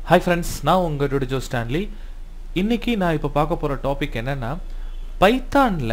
hi friends நான் உங்களோட Joe Stanley இன்னைக்கு நான் இப்போ பார்க்க போகிற டாபிக் என்னன்னா பைத்தானில்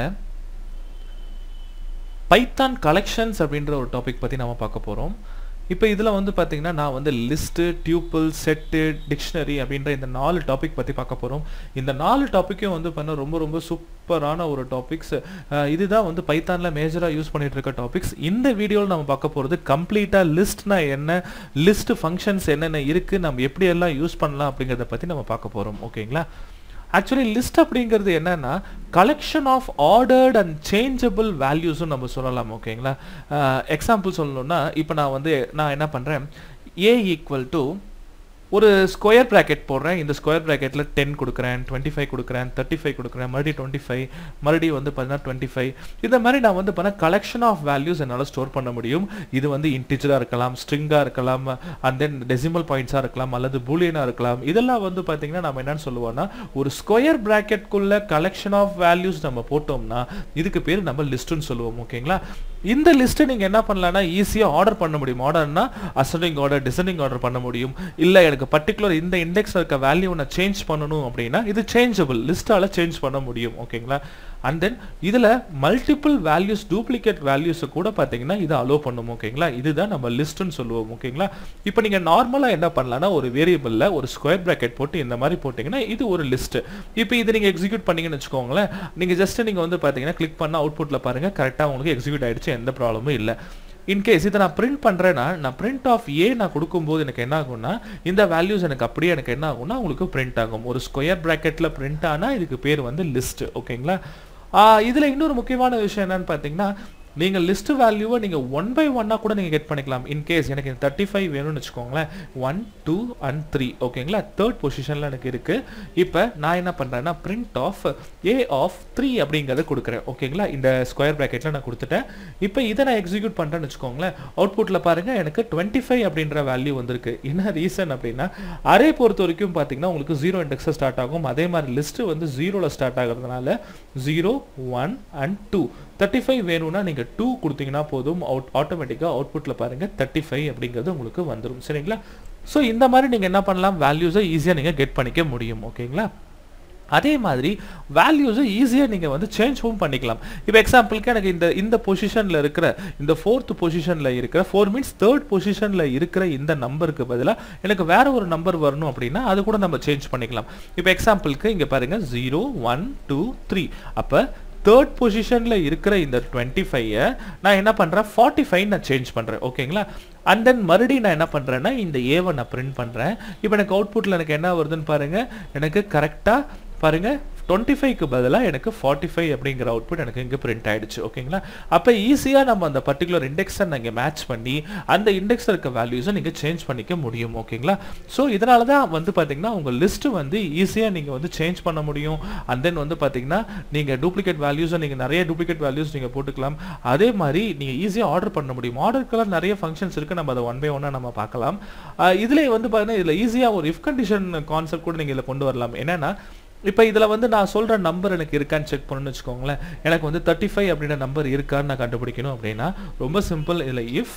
பைத்தான் கலெக்ஷன்ஸ் அப்படின்ற ஒரு டாபிக் பற்றி நம்ம பார்க்க போகிறோம் இப்போ இதில் வந்து பார்த்தீங்கன்னா நான் வந்து லிஸ்ட்டு டியூப்பிள் செட்டு டிக்ஷனரி அப்படின்ற இந்த நாலு டாபிக் பற்றி பார்க்க போகிறோம் இந்த நாலு டாப்பிக்கும் வந்து பண்ண ரொம்ப ரொம்ப சூப்பரான ஒரு டாபிக்ஸ் இதுதான் வந்து பைத்தானில் மேஜராக யூஸ் பண்ணிட்டு இருக்க டாபிக்ஸ் இந்த வீடியோவில் நம்ம பார்க்க போகிறது கம்ப்ளீட்டாக லிஸ்ட்னா என்ன லிஸ்ட் ஃபங்க்ஷன்ஸ் என்னென்ன இருக்குது நம்ம எப்படி எல்லாம் யூஸ் பண்ணலாம் அப்படிங்கிறத பற்றி நம்ம பார்க்க போகிறோம் ஓகேங்களா ஆக்சுவலி லிஸ்ட் அப்படிங்கிறது என்னன்னா collection of ordered and changeable வேல்யூஸும் நம்ம சொல்லலாம் ஓகேங்களா எக்ஸாம்பிள் சொல்லணும்னா இப்போ நான் வந்து நான் என்ன பண்ணுறேன் ஏ ஈக்குவல் டு ஒரு ஸ்கொயர் ப்ராக்கெட் போடுறேன் இந்த ஸ்கொயர் ப்ராக்கெட்டில் டென் கொடுக்குறேன் டுவெண்ட்டி ஃபைவ் கொடுக்குறேன் தேர்ட்டி ஃபைவ் கொடுக்குறேன் மறுபடியும் டுவெண்ட்டி ஃபைவ் மறுபடியும் வந்து பார்த்தீங்கன்னா டுவெண்ட்டி ஃபைவ் இந்த மாதிரி நான் வந்து பண்ண கலெக்ஷன் ஆஃப் வேல்யூஸ் என்னால் ஸ்டோர் பண்ண முடியும் இது வந்து இன்டிஜராக இருக்கலாம் ஸ்ட்ரிங்காக இருக்கலாம் அண்ட் தென் டெசிமல் பாயிண்ட்ஸாக இருக்கலாம் அல்லது பூலியனாக இருக்கலாம் இதெல்லாம் வந்து பார்த்தீங்கன்னா நம்ம என்னன்னு சொல்லுவோம்னா ஒரு ஸ்கொயர் ப்ராக்கெட்குள்ள கலெக்ஷன் ஆஃப் வேல்யூஸ் நம்ம போட்டோம்னா இதுக்கு பேர் நம்ம லிஸ்ட்டுன்னு சொல்லுவோம் ஓகேங்களா இந்த லிஸ்ட்டை நீங்கள் என்ன பண்ணலாம்னா ஈஸியாக ஆர்டர் பண்ண முடியும் ஆர்டர்னா அசனிங் ஆர்டர் டிசனிங் ஆர்டர் பண்ண முடியும் இல்லை எனக்கு பர்டிகுலர் இந்த இண்டெக்ஸ் இருக்க வேல்யூ நான் சேஞ்ச் பண்ணணும் அப்படின்னா இது சேஞ்சபிள் லிஸ்ட்டால் சேஞ்ச் பண்ண முடியும் ஓகேங்களா அண்ட் தென் இதில் மல்டிபிள் வேல்யூஸ் டூப்ளிகேட் வேல்யூஸை கூட பார்த்தீங்கன்னா இதை அலோவ் பண்ணும் ஓகேங்களா இதுதான் நம்ம லிஸ்ட்டுன்னு சொல்லுவோம் ஓகேங்களா இப்போ நீங்கள் நார்மலாக என்ன பண்ணலாம்னா ஒரு வேரியபிளில் ஒரு ஸ்கொயர் ப்ராக்கெட் போட்டு இந்த மாதிரி போட்டிங்கன்னா இது ஒரு லிஸ்ட்டு இப்போ இது நீங்கள் எக்ஸிக்யூட் பண்ணீங்கன்னு வச்சுக்கோங்களேன் நீங்கள் ஜஸ்ட் நீங்கள் வந்து பார்த்தீங்கன்னா கிளிக் பண்ணால் அவுட்புட்டில் பாருங்கள் கரெக்டாக உங்களுக்கு எக்ஸிக்யூட் ஆகிடுச்சு எந்த ப்ராப்ளமும் இல்லை இன்கேஸ் இதை நான் பிரிண்ட் பண்ணுறேன்னா நான் பிரிண்ட் ஆஃப் ஏ நான் கொடுக்கும்போது எனக்கு என்ன ஆகும்னா இந்த வேல்யூஸ் எனக்கு அப்படியே எனக்கு என்ன ஆகும்னா உங்களுக்கு பிரிண்ட் ஆகும் ஒரு ஸ்கொயர் ப்ராக்கெட்டில் பிரிண்ட் ஆனால் இதுக்கு பேர் வந்து லிஸ்ட் ஓகேங்களா இதில் இன்னொரு முக்கியமான விஷயம் என்னன்னு பார்த்தீங்கன்னா நீங்கள் லிஸ்ட் வேல்யூவை நீங்கள் ஒன் பை ஒன்னாக கூட நீங்கள் கெட் பண்ணிக்கலாம் இன்கேஸ் எனக்கு இந்த தேர்ட்டி ஃபைவ் வேணும்னு வச்சுக்கோங்களேன் ஒன் டூ அண்ட் த்ரீ ஓகேங்களா தேர்ட் பொசிஷனில் எனக்கு இருக்குது இப்போ நான் என்ன பண்ணுறேன்னா print of a of three அப்படிங்கிறத கொடுக்குறேன் ஓகேங்களா இந்த ஸ்கொயர் ப்ராக்கெட்டில் நான் கொடுத்துட்டேன் இப்போ இதை நான் எக்ஸிக்யூட் பண்ணுறேன்னு வச்சுக்கோங்களேன் அவுட்புட்டில் பாருங்கள் எனக்கு டுவெண்ட்டி ஃபைவ் அப்படின்ற வேல்யூ வந்திருக்கு என்ன ரீசன் அப்படின்னா அரே பொறுத்த வரைக்கும் பார்த்தீங்கன்னா உங்களுக்கு ஜீரோ இண்டெக்ஸில் ஸ்டார்ட் ஆகும் அதே மாதிரி லிஸ்ட்டு வந்து ஜீரோவில் ஸ்டார்ட் ஆகிறதுனால zero one and two thirty five வேணும்னா நீங்கள் டூ கொடுத்தீங்கன்னா போதும் அவுட் ஆட்டோமேட்டிக்காக அவுட்புட்டில் பாருங்கள் தேர்ட்டி ஃபைவ் அப்படிங்கிறது உங்களுக்கு வந்துடும் சரிங்களா ஸோ இந்த மாதிரி நீங்கள் என்ன பண்ணலாம் வேல்யூஸை ஈஸியாக நீங்கள் கெட் பண்ணிக்க முடியும் ஓகேங்களா அதே மாதிரி வேல்யூஸை ஈஸியாக நீங்கள் வந்து சேஞ்சும் பண்ணிக்கலாம் இப்போ எக்ஸாம்பிளுக்கு எனக்கு இந்த இந்த பொசிஷனில் இருக்கிற இந்த ஃபோர்த் பொசிஷனில் இருக்கிற ஃபோர் மீன்ஸ் தேர்ட் பொசிஷனில் இருக்கிற இந்த நம்பருக்கு பதிலாக எனக்கு வேற ஒரு நம்பர் வரணும் அப்படின்னா அது கூட நம்ம சேஞ்ச் பண்ணிக்கலாம் இப்போ எக்ஸாம்பிளுக்கு இங்கே பாருங்கள் ஜீரோ ஒன் டூ த்ரீ அப்போ தேர்ட் பொசிஷனில் இருக்கிற இந்த டுவெண்ட்டி ஃபைவை நான் என்ன பண்ணுறேன் ஃபார்ட்டி ஃபைவ் நான் சேஞ்ச் பண்ணுறேன் ஓகேங்களா அண்ட் தென் மறுபடியும் நான் என்ன பண்ணுறேன்னா இந்த ஏவை நான் பிரிண்ட் பண்ணுறேன் இப்போ எனக்கு அவுட்புட்டில் எனக்கு என்ன வருதுன்னு பாருங்கள் எனக்கு கரெக்டாக பாருங்கள் டுவெண்ட்டி ஃபைவ்க்கு பதிலாக எனக்கு ஃபார்ட்டி ஃபைவ் அப்படிங்கிற அவுட்புட் எனக்கு இங்கே பிரிண்ட் ஆகிடுச்சு ஓகேங்களா அப்போ ஈஸியாக நம்ம அந்த பர்டிகுலர் இண்டெக்ஸை நீங்கள் மேட்ச் பண்ணி அந்த இண்டெக்ஸில் இருக்க வேல்யூஸை நீங்கள் சேஞ்ச் பண்ணிக்க முடியும் ஓகேங்களா ஸோ இதனால தான் வந்து பார்த்தீங்கன்னா உங்கள் லிஸ்ட்டு வந்து ஈஸியாக நீங்கள் வந்து சேஞ்ச் பண்ண முடியும் அண்ட் தென் வந்து பார்த்தீங்கன்னா நீங்கள் டூப்ளிகேட் வேல்யூஸை நீங்கள் நிறைய டூப்ளிகேட் வேல்யூஸ் நீங்கள் போட்டுக்கலாம் அதே மாதிரி நீங்கள் ஈஸியாக ஆர்டர் பண்ண முடியும் ஆர்டருக்கெல்லாம் நிறைய ஃபங்க்ஷன்ஸ் இருக்குது நம்ம அதை ஒன் பை ஒன்னாக நம்ம பார்க்கலாம் இதில் வந்து பார்த்தீங்கன்னா இதில் ஈஸியாக ஒரு இஃப் கண்டிஷன் கான்செப்ட் கூட நீங்கள் இதில் கொண்டு வரலாம் என்னென்னா இப்போ இதில் வந்து நான் சொல்கிற நம்பர் எனக்கு இருக்கான்னு செக் பண்ணணும்னு வச்சுக்கோங்களேன் எனக்கு வந்து தேர்ட்டி ஃபைவ் அப்படின்ற நம்பர் இருக்கான்னு நான் கண்டுபிடிக்கணும் அப்படின்னா ரொம்ப சிம்பிள் இதில் if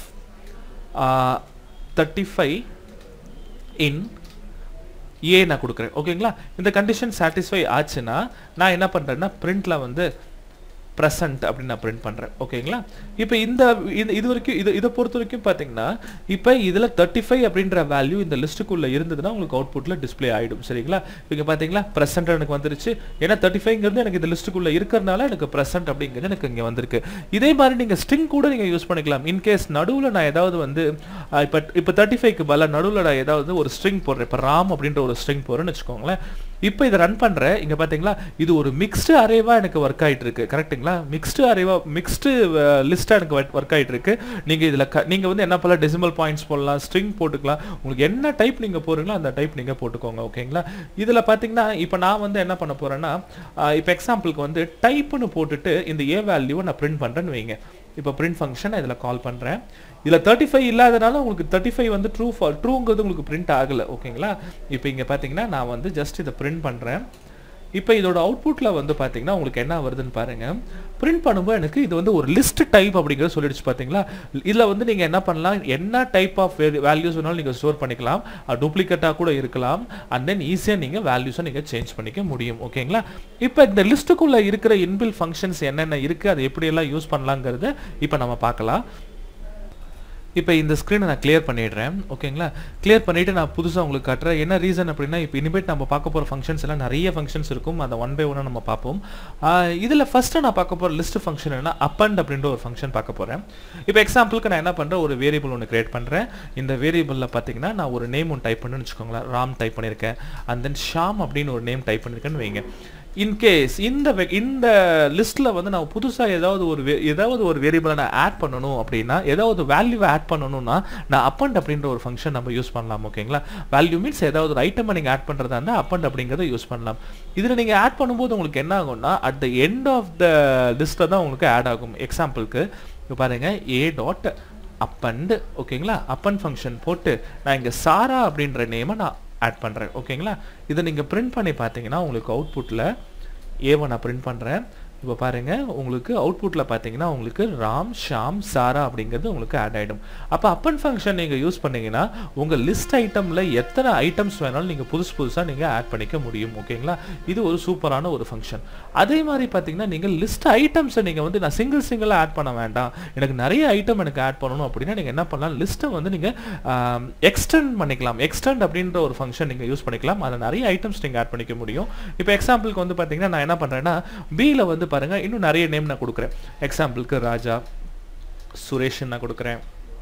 thirty five in a நான் கொடுக்குறேன் ஓகேங்களா இந்த கண்டிஷன் சாட்டிஸ்ஃபை ஆச்சுன்னா நான் என்ன பண்ணுறேன்னா பிரிண்டில் வந்து ப்ரெசன்ட் அப்படின்னு நான் பிரிண்ட் பண்ணுறேன் ஓகேங்களா இப்போ இந்த இது வரைக்கும் இது இதை பொறுத்த வரைக்கும் பார்த்தீங்கன்னா இப்போ இதில் தேர்ட்டி ஃபைவ் அப்படின்ற வேல்யூ இந்த லிஸ்ட்டுக்குள்ளே இருந்ததுன்னா உங்களுக்கு அவுட்புட்டில் டிஸ்பிளே ஆகிடும் சரிங்களா இங்கே பார்த்தீங்களா ப்ரெசென்ட் எனக்கு வந்துருச்சு ஏன்னா தேர்ட்டி ஃபைவ்ங்கிறது எனக்கு இந்த லிஸ்ட்டுக்குள்ளே இருக்கிறனால எனக்கு ப்ரெசென்ட் அப்படிங்கிறது எனக்கு இங்கே வந்திருக்கு இதே மாதிரி நீங்கள் ஸ்ட்ரிங் கூட நீங்கள் யூஸ் பண்ணிக்கலாம் இன்கேஸ் நடுவில் நான் ஏதாவது வந்து இப்போ இப்போ தேர்ட்டி ஃபைவ்க்கு பல நடுவில் நான் ஏதாவது ஒரு ஸ்ட்ரிங் போடுறேன் இப்போ ராம் அப்படின்ற ஒரு ஸ்ட்ரிங் போடுறேன்னு வச்சுக்கோங்களேன் இப்போ இதை ரன் பண்ணுறேன் இங்கே பார்த்தீங்களா இது ஒரு மிக்ஸ்டு அரேவாக எனக்கு ஒர்க் ஆகிட்டு இருக்கு கரெக்டுங்களா மிக்ஸ்டு அரேவா மிக்ஸ்டு லிஸ்ட்டாக எனக்கு ஒர்க் ஆகிட்டு இருக்கு நீங்கள் இதில் க நீங்கள் வந்து என்ன பண்ணலாம் டெசிமல் பாயிண்ட்ஸ் போடலாம் ஸ்ட்ரிங் போட்டுக்கலாம் உங்களுக்கு என்ன டைப் நீங்கள் போடுறீங்களோ அந்த டைப் நீங்கள் போட்டுக்கோங்க ஓகேங்களா இதில் பார்த்தீங்கன்னா இப்போ நான் வந்து என்ன பண்ண போகிறேன்னா இப்போ எக்ஸாம்பிளுக்கு வந்து டைப்புன்னு போட்டுட்டு இந்த ஏ வேல்யூவை நான் பிரிண்ட் பண்ணுறேன்னு வைங்க இப்போ பிரிண்ட் ஃபங்க்ஷன் இதில் கால் பண்ணுறேன் இதில் தேர்ட்டி ஃபைவ் இல்லாதனால உங்களுக்கு தேர்ட்டி ஃபைவ் வந்து ட்ரூ ஃபால் ட்ரூங்கிறது உங்களுக்கு பிரிண்ட் ஆகலை ஓகேங்களா இப்போ இங்கே பார்த்தீங்கன்னா நான் வந்து ஜஸ்ட் இதை பிரிண்ட் பண்ணுறேன் இப்போ இதோட அவுட்புட்டில் வந்து பார்த்தீங்கன்னா உங்களுக்கு என்ன வருதுன்னு பாருங்க பிரிண்ட் பண்ணும்போது எனக்கு இது வந்து ஒரு லிஸ்ட் டைப் அப்படிங்கிறது சொல்லிடுச்சு பார்த்தீங்களா இதில் வந்து நீங்கள் என்ன பண்ணலாம் என்ன டைப் ஆஃப் வேல்யூஸ் வேணாலும் நீங்கள் ஸ்டோர் பண்ணிக்கலாம் டூப்ளிகேட்டாக கூட இருக்கலாம் அண்ட் தென் ஈஸியாக நீங்கள் வேல்யூஸை நீங்கள் சேஞ்ச் பண்ணிக்க முடியும் ஓகேங்களா இப்போ இந்த லிஸ்ட்டுக்குள்ளே இருக்கிற இன்பில் ஃபங்க்ஷன்ஸ் என்னென்ன இருக்குது அது எப்படியெல்லாம் யூஸ் பண்ணலாங்கிறத இப்போ நம்ம பார்க்கலாம் இப்போ இந்த ஸ்க்ரீனை நான் கிளியர் பண்ணிடுறேன் ஓகேங்களா கிளியர் பண்ணிவிட்டு நான் புதுசாக உங்களுக்கு காட்டுறேன் என்ன ரீசன் அப்படின்னா இப்போ இனிமேட் நம்ம பார்க்க போகிற ஃபங்க்ஷன்ஸ் எல்லாம் நிறைய ஃபங்க்ஷன்ஸ் இருக்கும் அதை ஒன் பை ஒன்னாக நம்ம பார்ப்போம் இதில் ஃபஸ்ட்டு நான் பார்க்க போகிற லிஸ்ட் ஃபங்க்ஷன் என்ன அப்பண்ட் அப்படின்ற ஒரு ஃபங்க்ஷன் பார்க்க போகிறேன் இப்போ எக்ஸாம்பிளுக்கு நான் என்ன பண்ணுறேன் ஒரு வேரியபிள் ஒன்று கிரியேட் பண்ணுறேன் இந்த வேரியபிளில் பார்த்தீங்கன்னா நான் ஒரு நேம் ஒன்று டைப் பண்ணுன்னு வச்சுக்கோங்களேன் ராம் டைப் பண்ணியிருக்கேன் அண்ட் தென் ஷாம் அப்படின்னு ஒரு நேம் டைப் பண்ணியிருக்கேன்னு வைங்க இன்கேஸ் இந்த இந்த லிஸ்ட்டில் வந்து நான் புதுசாக ஏதாவது ஒரு ஏதாவது ஒரு வேரியபிளை நான் ஆட் பண்ணணும் அப்படின்னா ஏதாவது வேல்யூவை ஆட் பண்ணணும்னா நான் அப்பண்ட் அப்படின்ற ஒரு ஃபங்க்ஷன் நம்ம யூஸ் பண்ணலாம் ஓகேங்களா வேல்யூ மீன்ஸ் ஏதாவது ஒரு ஐட்டமை நீங்கள் ஆட் பண்ணுறதா இருந்தால் அப்பண்ட் அப்படிங்கிறத யூஸ் பண்ணலாம் இதில் நீங்கள் ஆட் பண்ணும்போது உங்களுக்கு என்ன ஆகும்னா at the end of the லிஸ்ட்டில் தான் உங்களுக்கு ஆட் ஆகும் எக்ஸாம்பிளுக்கு இப்போ பாருங்கள் ஏ டாட் அப்பண்ட் ஓகேங்களா அப்பண்ட் ஃபங்க்ஷன் போட்டு நான் இங்கே சாரா அப்படின்ற நேமை நான் ஆட் பண்ணுறேன் ஓகேங்களா இதை நீங்கள் பிரிண்ட் பண்ணி பார்த்தீங்கன்னா உங்களுக்கு அவுட்புட்டில் ஏவை நான் பிரிண்ட் பண்ணுறேன் இப்போ பாருங்கள் உங்களுக்கு அவுட்புட்டில் பார்த்தீங்கன்னா உங்களுக்கு ராம் ஷாம் சாரா அப்படிங்கிறது உங்களுக்கு ஆட் ஆகிடும் அப்போ அப்பன் ஃபங்க்ஷன் நீங்கள் யூஸ் பண்ணீங்கன்னா உங்கள் லிஸ்ட் ஐட்டமில் எத்தனை ஐட்டம்ஸ் வேணாலும் நீங்கள் புதுசு புதுசாக நீங்கள் ஆட் பண்ணிக்க முடியும் ஓகேங்களா இது ஒரு சூப்பரான ஒரு ஃபங்க்ஷன் அதே மாதிரி பார்த்தீங்கன்னா நீங்கள் லிஸ்ட் ஐட்டம்ஸை நீங்கள் வந்து நான் சிங்கிள் சிங்கிளாக ஆட் பண்ண வேண்டாம் எனக்கு நிறைய ஐட்டம் எனக்கு ஆட் பண்ணணும் அப்படின்னா நீங்கள் என்ன பண்ணலாம் லிஸ்ட்டை வந்து நீங்கள் எக்ஸ்டெண்ட் பண்ணிக்கலாம் எக்ஸ்டெண்ட் அப்படின்ற ஒரு ஃபங்க்ஷன் நீங்கள் யூஸ் பண்ணிக்கலாம் அதில் நிறைய ஐட்டம்ஸ் நீங்கள் ஆட் பண்ணிக்க முடியும் இப்போ எக்ஸாம்பிளுக்கு வந்து பார்த்தீங்கன்னா நான் என்ன பண்ணுறேன்னா பியில் வந்து பாருங்கள் இன்னும் நிறைய நேம் நான் கொடுக்குறேன் எக்ஸாம்பிளுக்கு ராஜா சுரேஷ் நான் கொடுக்குறேன்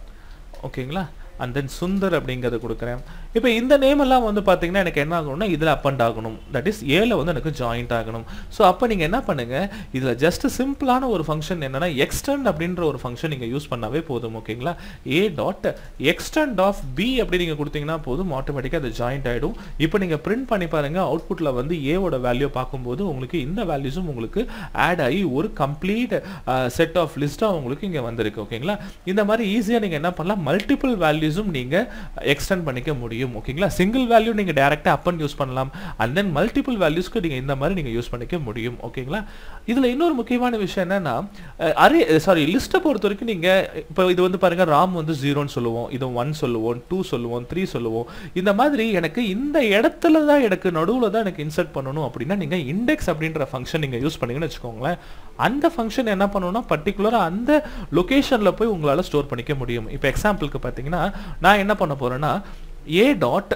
ஓகேங்களா அண்ட் தென் சுந்தர் அப்படிங்கிறத கொடுக்குறேன் இப்போ இந்த நேம் எல்லாம் வந்து பார்த்தீங்கன்னா எனக்கு என்ன ஆகணும்னா இதில் அப்பண்ட் ஆகணும் தட் இஸ் ஏல வந்து எனக்கு ஜாயிண்ட் ஆகணும் ஸோ அப்போ நீங்கள் என்ன பண்ணுங்கள் இதில் ஜஸ்ட் சிம்பிளான ஒரு ஃபங்க்ஷன் என்னன்னா எக்ஸ்டெண்ட் அப்படின்ற ஒரு ஃபங்க்ஷன் நீங்கள் யூஸ் பண்ணாவே போதும் ஓகேங்களா a dot extend of b அப்படி நீங்கள் கொடுத்தீங்கன்னா போதும் ஆட்டோமேட்டிக்காக அது ஜாயிண்ட் ஆகிடும் இப்போ நீங்கள் பிரிண்ட் பண்ணி பாருங்கள் அவுட்புட்டில் வந்து ஏவோட வேல்யூ பார்க்கும்போது உங்களுக்கு இந்த வேல்யூஸும் உங்களுக்கு ஆட் ஆகி ஒரு கம்ப்ளீட் செட் ஆஃப் லிஸ்ட்டாக உங்களுக்கு இங்கே வந்திருக்கு ஓகேங்களா இந்த மாதிரி ஈஸியாக நீங்கள் என்ன பண்ணலாம் மல்டிபிள் வேல்யூ வேல்யூஸும் நீங்கள் எக்ஸ்டெண்ட் பண்ணிக்க முடியும் ஓகேங்களா சிங்கிள் வேல்யூ நீங்கள் டேரெக்டாக அப்பன் யூஸ் பண்ணலாம் அண்ட் தென் மல்டிபிள் வேல்யூஸ்க்கு நீங்கள் இந்த மாதிரி நீங்கள் யூஸ் பண்ணிக்க முடியும் ஓகேங்களா இதில் இன்னொரு முக்கியமான விஷயம் என்னன்னா அரே சாரி லிஸ்ட்டை பொறுத்த வரைக்கும் நீங்கள் இப்போ இது வந்து பாருங்கள் ராம் வந்து ஜீரோன்னு சொல்லுவோம் இது ஒன் சொல்லுவோம் டூ சொல்லுவோம் த்ரீ சொல்லுவோம் இந்த மாதிரி எனக்கு இந்த இடத்துல தான் எனக்கு நடுவில் தான் எனக்கு இன்சர்ட் பண்ணணும் அப்படின்னா நீங்கள் இண்டெக்ஸ் அப்படின்ற ஃபங்க்ஷன் நீங்கள் யூஸ் பண்ணீங்கன்னு வச்சுக்கோங்களேன் அந்த ஃபங்க்ஷன் என்ன பண்ணணும்னா பர்டிகுலராக அந்த லொக்கேஷனில் போய் உங்களால் ஸ்டோர் பண்ணிக்க முடியும் இப்போ எக்ஸாம்பிளுக்கு பார்த்தீங்கன்னா நான் என்ன பண்ண போறேன்னா ஏ டாட்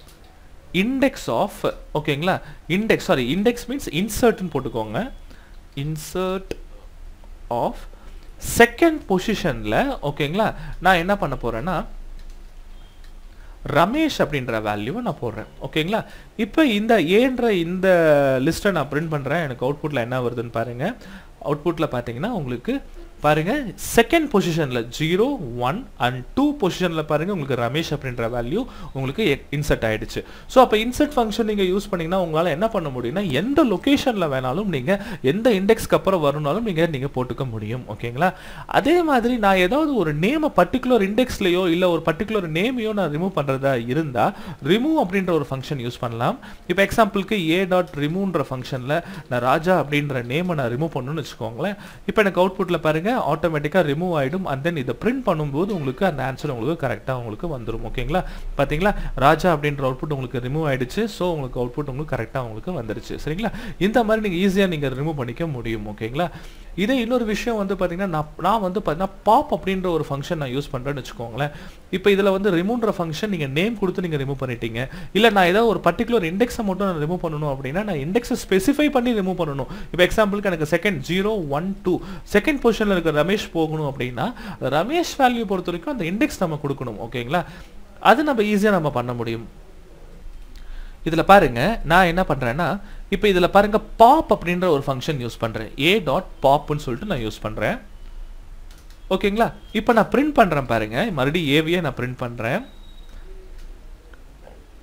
இண்டெக்ஸ் ஆஃப் ஓகேங்களா இண்டெக்ஸ் சாரி இண்டெக்ஸ் மீன்ஸ் இன்சர்ட்னு போட்டுக்கோங்க இன்சர்ட் ஆஃப் செகண்ட் பொசிஷனில் ஓகேங்களா நான் என்ன பண்ண போறேன்னா ரமேஷ் அப்படின்ற வேல்யூவை நான் போடுறேன் ஓகேங்களா இப்போ இந்த ஏன்ற இந்த லிஸ்ட்டை நான் பிரிண்ட் பண்ணுறேன் எனக்கு அவுட்புட்டில் என்ன வருதுன்னு பாருங்கள் அவுட்புட்டில் பார்த்தீங்கன்னா உங்களுக்கு பாருங்க செகண்ட் பொசிஷனில் ஜீரோ ஒன் அண்ட் டூ பொசிஷனில் பாருங்க உங்களுக்கு ரமேஷ் அப்படின்ற வேல்யூ உங்களுக்கு இன்சர்ட் ஆயிடுச்சு ஸோ அப்போ இன்சர்ட் ஃபங்க்ஷன் நீங்கள் யூஸ் பண்ணீங்கன்னா உங்களால் என்ன பண்ண முடியும்னா எந்த லொக்கேஷனில் வேணாலும் நீங்கள் எந்த இண்டெக்ஸ்க்கு அப்புறம் வரணும்னாலும் நீங்கள் நீங்கள் போட்டுக்க முடியும் ஓகேங்களா அதே மாதிரி நான் ஏதாவது ஒரு நேமை பர்டிகுலர் இண்டெக்ஸ்லையோ இல்லை ஒரு பர்டிகுலர் நேமையோ நான் ரிமூவ் பண்ணுறதா இருந்தால் ரிமூவ் அப்படின்ற ஒரு ஃபங்க்ஷன் யூஸ் பண்ணலாம் இப்போ எக்ஸாம்பிளுக்கு ஏ டாட் ரிமூவ்ன்ற ஃபங்க்ஷனில் நான் ராஜா அப்படின்ற நேமை நான் ரிமூவ் பண்ணணும்னு வச்சுக்கோங்களேன் இப்போ எனக்கு அவுட்புட்டில் பாருங்க ஆட்டோமேட்டிக்காக ரிமூவ் ஆகிடும் அண்ட் தென் இதை பிரிண்ட் பண்ணும்போது உங்களுக்கு அந்த ஆன்சர் உங்களுக்கு கரெக்டாக உங்களுக்கு வந்துடும் ஓகேங்களா பார்த்தீங்களா ராஜா அப்படின்ற அவுட்புட் உங்களுக்கு ரிமூவ் ஆயிடுச்சு ஸோ உங்களுக்கு அவுட்புட் உங்களுக்கு கரெக்டாக உங்களுக்கு வந்துருச்சு சரிங்களா இந்த மாதிரி நீங்கள் ஈஸியாக நீங்கள் ரிமூவ் பண்ணிக்க முடியும் ஓகேங்களா இதே இன்னொரு விஷயம் வந்து பார்த்தீங்கன்னா நான் நான் வந்து பார்த்தீங்கன்னா பாப் அப்படின்ற ஒரு ஃபங்க்ஷன் நான் யூஸ் பண்ணுறேன்னு வச்சுக்கோங்களேன் இப்போ இதில் வந்து ரிமூவ்ன்ற ஃபங்க்ஷன் நீங்கள் நேம் கொடுத்து நீங்கள் ரிமூவ் பண்ணிட்டீங்க இல்லை நான் ஏதாவது ஒரு பர்டிகுலர் இண்டெக்ஸை மட்டும் நான் ரிமூவ் பண்ணணும் அப்படின்னா நான் இண்டெக்ஸை ஸ்பெசிஃபை பண்ணி ரிமூவ் பண்ணணும் இப்போ எக்ஸாம்பிளுக்கு எனக்கு second zero one two second பொசிஷனில் இருக்க ரமேஷ் போகணும் அப்படின்னா ரமேஷ் வேல்யூ பொறுத்த வரைக்கும் அந்த இண்டெக்ஸ் நம்ம கொடுக்கணும் ஓகேங்களா அது நம்ம ஈஸியாக நம்ம பண்ண முடியும் இதில் பாருங்க நான் என்ன பண்ணுறேன்னா இப்போ இதில் பாருங்க பாப் அப்படின்ற ஒரு ஃபங்க்ஷன் யூஸ் பண்ணுறேன் ஏ டாட் பாப்னு சொல்லிட்டு நான் யூஸ் பண்ணுறேன் ஓகேங்களா இப்போ நான் பிரிண்ட் பண்ணுறேன் பாருங்க மறுபடியும் ஏவியே நான் பிரிண்ட் பண்ணுறேன்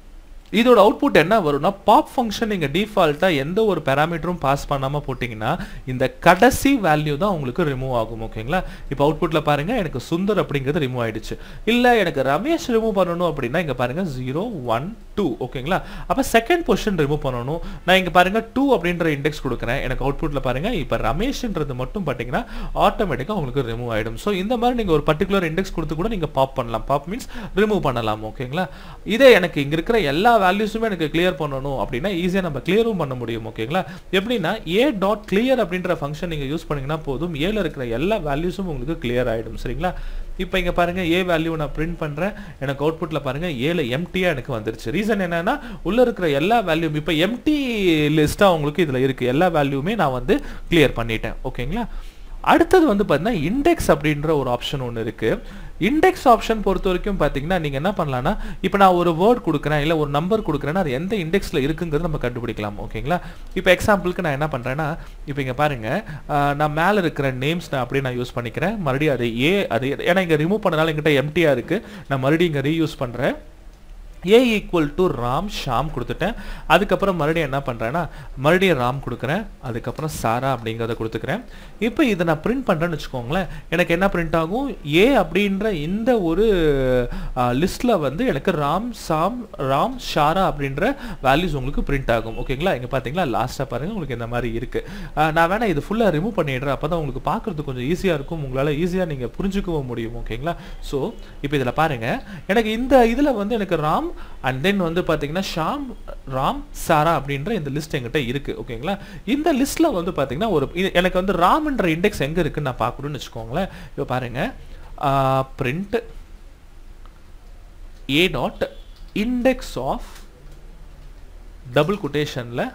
இதோட அவுட்புட் என்ன வரும்னா பாப் ஃபங்க்ஷன் நீங்கள் டிஃபால்ட்டாக எந்த ஒரு பேராமீட்டரும் பாஸ் பண்ணாமல் போட்டிங்கன்னா இந்த கடைசி வேல்யூ தான் உங்களுக்கு ரிமூவ் ஆகும் ஓகேங்களா இப்போ அவுட்புட்டில் பாருங்கள் எனக்கு சுந்தர் அப்படிங்கிறது ரிமூவ் ஆயிடுச்சு இல்லை எனக்கு ரமேஷ் ரிமூவ் பண்ணணும் அப்படின்னா இங்கே பாருங்கள் ஜீரோ ஒன் டூ ஓகேங்களா அப்போ செகண்ட் பொசிஷன் ரிமூவ் பண்ணணும் நான் இங்கே பாருங்கள் டூ அப்படின்ற இண்டெக்ஸ் கொடுக்குறேன் எனக்கு அவுட்புட்டில் பாருங்கள் இப்போ ரமேஷ்ன்றது மட்டும் பார்த்தீங்கன்னா ஆட்டோமேட்டிக்காக உங்களுக்கு ரிமூவ் ஆகிடும் ஸோ இந்த மாதிரி நீங்கள் ஒரு பர்டிகுலர் இண்டெக்ஸ் கொடுத்து கூட நீங்கள் பாப் பண்ணலாம் பாப் மீன்ஸ் ரிமூவ் பண்ணலாம் ஓகேங்களா இதே எனக்கு இங்கே இருக்கிற எல்லா வேல்யூஸுமே எனக்கு கிளியர் பண்ணணும் அப்படின்னா ஈஸியாக நம்ம கிளியரும் பண்ண முடியும் ஓகேங்களா எப்படின்னா ஏ டாட் கிளியர் அப்படின்ற ஃபங்க்ஷன் நீங்கள் யூஸ் பண்ணீங்கன்னா போதும் ஏல இருக்கிற எல்லா வேல்யூஸும் உங்களுக்கு கிளியர் ஆகிடும் சரிங்களா இப்போ இங்கே பாருங்கள் ஏ வேல்யூ நான் பிரிண்ட் பண்ணுறேன் எனக்கு அவுட்புட்டில் பாருங்கள் ஏல எம்டியாக எனக்கு வந்துருச்சு ரீசன் என்னன்னா உள்ளே இருக்கிற எல்லா வேல்யூம் இப்போ எம்டி லிஸ்ட்டாக உங்களுக்கு இதில் இருக்குது எல்லா வேல்யூமே நான் வந்து கிளியர் பண்ணிட்டேன் ஓகேங்களா அடுத்தது வந்து பார்த்தீங்கன்னா இண்டெக்ஸ் அப்படின்ற ஒரு ஆப்ஷன் ஒன்று இருக்குது இண்டெக்ஸ் ஆப்ஷன் பொறுத்த வரைக்கும் பார்த்தீங்கன்னா நீங்கள் என்ன பண்ணலாம்னா இப்போ நான் ஒரு வேர்ட் கொடுக்குறேன் இல்லை ஒரு நம்பர் கொடுக்குறேன்னா அது எந்த இண்டெக்ஸில் இருக்குங்கிறது நம்ம கண்டுபிடிக்கலாம் ஓகேங்களா இப்போ எக்ஸாம்பிளுக்கு நான் என்ன பண்ணுறேன்னா இப்போ இங்கே பாருங்கள் நான் மேலே இருக்கிற நேம்ஸ் நான் அப்படியே நான் யூஸ் பண்ணிக்கிறேன் மறுபடியும் அது ஏ அது ஏன்னா இங்கே ரிமூவ் பண்ணனால எங்கிட்ட எம்டியாக இருக்குது நான் மறுபடியும் இங்கே ரீயூஸ் பண்ணுறேன் a equal to Ram Sham கொடுத்துட்டேன் அதுக்கப்புறம் மறுபடியும் என்ன பண்ணுறேன்னா மறுபடியும் ராம் கொடுக்குறேன் அதுக்கப்புறம் சாரா அப்படிங்கிறத கொடுத்துக்கிறேன் இப்போ இதை நான் பிரிண்ட் பண்ணுறேன்னு வச்சுக்கோங்களேன் எனக்கு என்ன பிரிண்ட் ஆகும் ஏ அப்படின்ற இந்த ஒரு லிஸ்ட்டில் வந்து எனக்கு ராம் சாம் ராம் ஷாரா அப்படின்ற வேல்யூஸ் உங்களுக்கு பிரிண்ட் ஆகும் ஓகேங்களா இங்கே பார்த்தீங்களா லாஸ்ட்டாக பாருங்கள் உங்களுக்கு இந்த மாதிரி இருக்குது நான் வேணால் இது ஃபுல்லாக ரிமூவ் பண்ணிடுறேன் அப்போ தான் உங்களுக்கு பார்க்குறது கொஞ்சம் ஈஸியாக இருக்கும் உங்களால் ஈஸியாக நீங்கள் புரிஞ்சுக்கவும் முடியும் ஓகேங்களா ஸோ இப்போ இதில் பாருங்கள் எனக்கு இந்த இதில் வந்து எனக்கு ராம் அண்ட் தென் வந்து பார்த்தீங்கன்னா ஷாம் ராம் சாரா அப்படின்ற இந்த லிஸ்ட் எங்கிட்ட இருக்குது ஓகேங்களா இந்த லிஸ்ட்டில் வந்து பார்த்தீங்கன்னா ஒரு எனக்கு வந்து ராம்ன்ற இண்டெக்ஸ் எங்கே இருக்குன்னு நான் பார்க்கணும்னு வச்சுக்கோங்களேன் இப்போ பாருங்கள் print a dot index of double கொட்டேஷனில்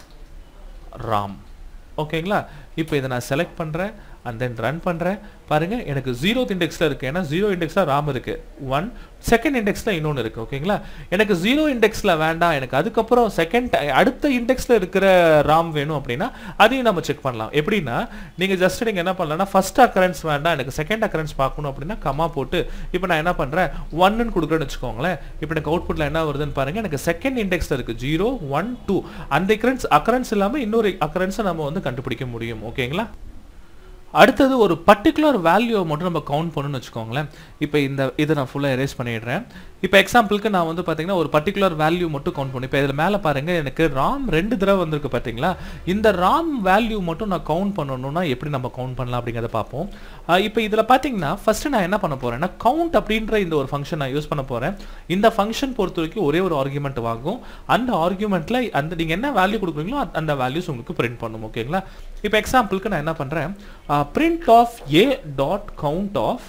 ராம் ஓகேங்களா இப்போ இதை நான் செலக்ட் பண்ணுறேன் அண்ட் தென் ரன் பண்ணுறேன் பாருங்கள் எனக்கு ஜீரோ இண்டெக்ஸில் இருக்குது ஏன்னா ஜீரோ இண்டெக்ஸில் ராம் இருக்குது ஒன் செகண்ட் இண்டெக்ஸில் இன்னொன்று இருக்குது ஓகேங்களா எனக்கு ஜீரோ இண்டெக்ஸில் வேண்டாம் எனக்கு அதுக்கப்புறம் செகண்ட் அடுத்த இண்டெக்ஸில் இருக்கிற ராம் வேணும் அப்படின்னா அதையும் நம்ம செக் பண்ணலாம் எப்படின்னா நீங்கள் ஜஸ்ட் நீங்கள் என்ன பண்ணலாம்னா ஃபர்ஸ்ட் அக்கரன்ஸ் வேண்டாம் எனக்கு செகண்ட் அக்கரன்ஸ் பார்க்கணும் அப்படின்னா கமா போட்டு இப்போ நான் என்ன பண்ணுறேன் ஒன்னு கொடுக்குறேன்னு வச்சுக்கோங்களேன் இப்போ எனக்கு அவுட்புட்டில் என்ன வருதுன்னு பாருங்கள் எனக்கு செகண்ட் இண்டெக்ஸில் இருக்குது ஜீரோ ஒன் டூ அந்த அக்கரன்ஸ் அக்கரன்ஸ் இல்லாமல் இன்னொரு அக்கரன்ஸை நம்ம வந்து கண்டுபிடிக்க முடியும் ஓகேங்களா அடுத்தது ஒரு பர்டிகுலர் வேல்யூவை மட்டும் நம்ம கவுண்ட் பண்ணணும்னு வச்சுக்கோங்களேன் இப்போ இந்த இதை நான் ஃபுல்லாக எரேஸ் பண்ணிடுறேன் இப்போ எக்ஸாம்பிளுக்கு நான் வந்து பார்த்தீங்கன்னா ஒரு பர்டிகுலர் வேல்யூ மட்டும் கவுண்ட் பண்ணி இப்போ இதில் மேலே பாருங்கள் எனக்கு ராம் ரெண்டு தடவை வந்திருக்கு பார்த்தீங்களா இந்த ராம் வேல்யூ மட்டும் நான் கவுண்ட் பண்ணணும்னா எப்படி நம்ம கவுண்ட் பண்ணலாம் அப்படிங்கிறத பார்ப்போம் இப்போ இதில் பார்த்தீங்கன்னா ஃபஸ்ட்டு நான் என்ன பண்ண போகிறேன்னா கவுண்ட் அப்படின்ற இந்த ஒரு ஃபங்க்ஷன் நான் யூஸ் பண்ண போகிறேன் இந்த ஃபங்க்ஷன் பொறுத்த வரைக்கும் ஒரே ஒரு ஆர்குமெண்ட் வாங்கும் அந்த ஆர்குமெண்ட்டில் அந்த நீங்கள் என்ன வேல்யூ கொடுக்குறீங்களோ அந்த வேல்யூஸ் உங்களுக்கு பிரிண்ட் பண்ணும் ஓகேங்களா இப்போ எக்ஸாம்பிளுக்கு நான் என்ன பண்ணுறேன் print of a dot count of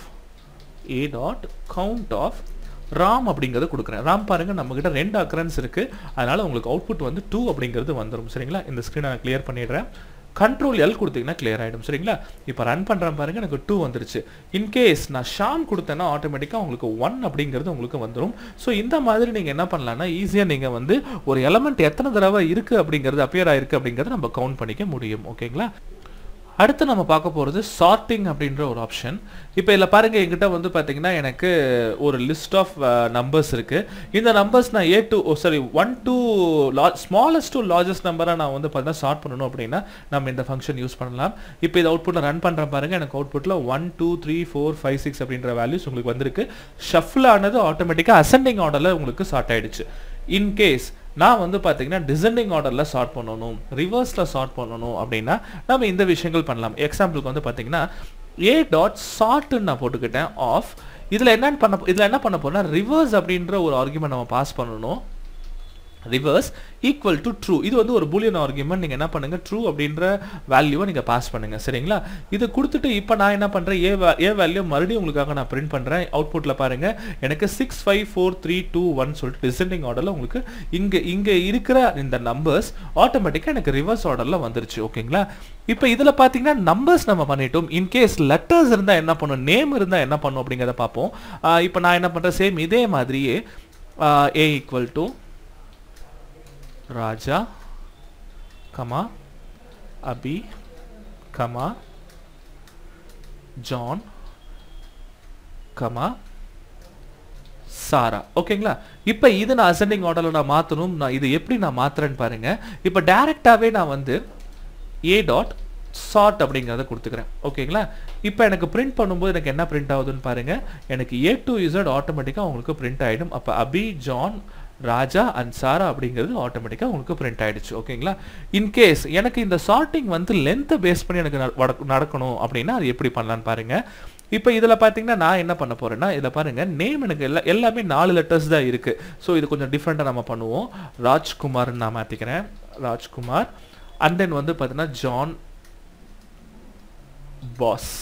a dot count of Ram அப்படிங்கிறத கொடுக்குறேன் ராம் பாருங்க நம்ம கிட்ட ரெண்டு அக்கரன்ஸ் இருக்கு அதனால உங்களுக்கு அவுட்புட் வந்து டூ அப்படிங்கிறது வந்துடும் சரிங்களா இந்த ஸ்க்ரீனை நான் கிளியர் பண்ணிடுறேன் கண்ட்ரோல் எல் கொடுத்தீங்கன்னா கிளியர் ஆகிடும் சரிங்களா இப்போ ரன் பண்ணுறேன் பாருங்க எனக்கு டூ வந்துருச்சு இன்கேஸ் நான் ஷாம் கொடுத்தேன்னா ஆட்டோமேட்டிக்காக உங்களுக்கு ஒன் அப்படிங்கிறது உங்களுக்கு வந்துடும் ஸோ இந்த மாதிரி நீங்கள் என்ன பண்ணலாம்னா ஈஸியாக நீங்கள் வந்து ஒரு எலமெண்ட் எத்தனை தடவை இருக்குது அப்படிங்கிறது அப்பியர் ஆயிருக்கு அப்படிங்கிறத நம்ம கவுண்ட் பண்ணிக்க முடியும் ஓகேங்களா அடுத்து நம்ம பார்க்க போகிறது சார்ட்டிங் அப்படின்ற ஒரு ஆப்ஷன் இப்போ இதில் பாருங்கள் எங்கிட்ட வந்து பார்த்தீங்கன்னா எனக்கு ஒரு லிஸ்ட் ஆஃப் நம்பர்ஸ் இருக்குது இந்த நம்பர்ஸ் நான் a to sorry one two லா ஸ்மாலஸ்ட் டு லார்ஜஸ்ட் நம்பராக நான் வந்து பார்த்தீங்கன்னா ஷார்ட் பண்ணணும் அப்படின்னா நம்ம இந்த ஃபங்க்ஷன் யூஸ் பண்ணலாம் இப்போ இது அவுட்புட்டில் ரன் பண்ணுறேன் பாருங்கள் எனக்கு அவுட்புட்டில் one two three four five six அப்படின்ற வேல்யூஸ் உங்களுக்கு வந்திருக்கு ஷஃபில் ஆனது ஆட்டோமேட்டிக்காக அசெண்டிங் ஆர்டரில் உங்களுக்கு ஷார்ட் ஆயிடுச்சு இன்கேஸ் நான் வந்து பார்த்தீங்கன்னா டிசெண்டிங் ஆர்டரில் ஷார்ட் பண்ணணும் ரிவர்ஸில் ஷார்ட் பண்ணணும் அப்படின்னா நம்ம இந்த விஷயங்கள் பண்ணலாம் எக்ஸாம்பிளுக்கு வந்து பார்த்தீங்கன்னா ஏ டாட் ஷார்ட்னு நான் போட்டுக்கிட்டேன் ஆஃப் இதில் என்னன்னு பண்ண இதில் என்ன பண்ண போறேன்னா ரிவர்ஸ் அப்படின்ற ஒரு ஆர்குமெண்ட் நம்ம பாஸ் பண்ணணும் ரிவர்ஸ் ஈக்குவல் டு ட்ரூ இது வந்து ஒரு பூலியன் ஆர்குமெண்ட் நீங்கள் என்ன பண்ணுங்க ட்ரூ அப்படின்ற வேல்யூவை நீங்கள் பாஸ் பண்ணுங்க சரிங்களா இது கொடுத்துட்டு இப்போ நான் என்ன பண்ணுறேன் ஏ ஏ வேல்யூ மறுபடியும் உங்களுக்காக நான் பிரிண்ட் பண்ணுறேன் அவுட்புட்டில் பாருங்க எனக்கு six five four three two one சொல்லிட்டு டிசெண்டிங் ஆர்டரில் உங்களுக்கு இங்கே இங்கே இருக்கிற இந்த நம்பர்ஸ் ஆட்டோமேட்டிக்காக எனக்கு ரிவர்ஸ் ஆர்டரில் வந்துருச்சு ஓகேங்களா இப்போ இதில் பார்த்தீங்கன்னா நம்பர்ஸ் நம்ம பண்ணிட்டோம் இன்கேஸ் லெட்டர்ஸ் இருந்தால் என்ன பண்ணும் நேம் இருந்தால் என்ன பண்ணும் அப்படிங்கிறத பார்ப்போம் இப்போ நான் என்ன பண்ணுறேன் சேம் இதே மாதிரியே a equal to Raja comma Abhi comma John comma Sarah ஓகேங்களா இப்போ இது நான் அசெண்டிங் ஆர்டரில் நான் மாற்றணும் நான் இது எப்படி நான் மாத்துறேன்னு பாருங்க இப்போ டைரெக்டாகவே நான் வந்து ஏ டாட் சார்ட் அப்படிங்கிறத கொடுத்துக்கிறேன் ஓகேங்களா இப்போ எனக்கு பிரிண்ட் பண்ணும்போது எனக்கு என்ன பிரிண்ட் ஆகுதுன்னு பாருங்க எனக்கு ஏ டு இசட் ஆட்டோமேட்டிக்காக உங்களுக்கு பிரிண்ட் ஆகிடும் அப்போ அபி ஜான் ராஜா அண்ட் சாரா அப்படிங்கிறது ஆட்டோமேட்டிக்காக உங்களுக்கு பிரிண்ட் ஆயிடுச்சு ஓகேங்களா இன்கேஸ் எனக்கு இந்த சார்ட்டிங் வந்து லென்த்தை பேஸ் பண்ணி எனக்கு நட- வடக்- நடக்கணும் அப்படின்னா அது எப்படி பண்ணலான்னு பாருங்க இப்போ இதில் பார்த்தீங்கன்னா நான் என்ன பண்ண போறேன்னா இதில் பாருங்க நேம் எனக்கு எல்லா எல்லாமே நாலு லெட்டர்ஸ் தான் இருக்கு ஸோ இது கொஞ்சம் டிஃப்ரெண்ட்டாக நம்ம பண்ணுவோம் ராஜ்குமார்னு நான் மாற்றிக்கிறேன் ராஜ்குமார் அண்ட் தென் வந்து பார்த்தீங்கன்னா ஜான் பாஸ்